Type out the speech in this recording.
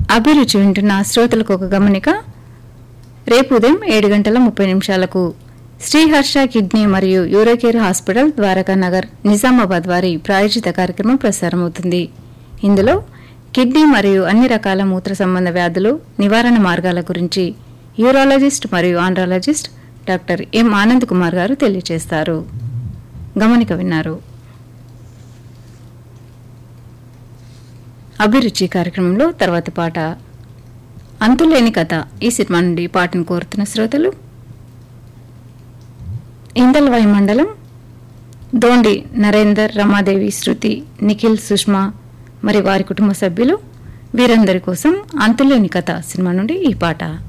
అభిరుచి వింటున్న శ్రోతలకు ఒక గమనిక రేపు ఉదయం ఏడు గంటల ముప్పై నిమిషాలకు శ్రీహర్ష కిడ్నీ మరియు యూరోకేర్ హాస్పిటల్ ద్వారకా నగర్ నిజామాబాద్ వారి ప్రాయోజిత కార్యక్రమం ప్రసారమవుతుంది ఇందులో కిడ్నీ మరియు అన్ని రకాల మూత్ర సంబంధ వ్యాధులు నివారణ మార్గాల గురించి యూరాలజిస్ట్ మరియు andrologist doctor M Anand Kumar garu తెలియజేస్తారు గమనిక విన్నారు అభిరుచి కార్యక్రమంలో తర్వాతి పాట అంతులేని కథ ఈ సినిమా నుండి ఈ పాటను కోరుతున్న శ్రోతలు ఇందల్వాయి మండలం దోండి నరేందర్ రమాదేవి శృతి నిఖిల్ సుష్మా మరి వారి కుటుంబ సభ్యులు వీరందరి కోసం అంతులేని కథ సినిమా నుండి ఈ పాట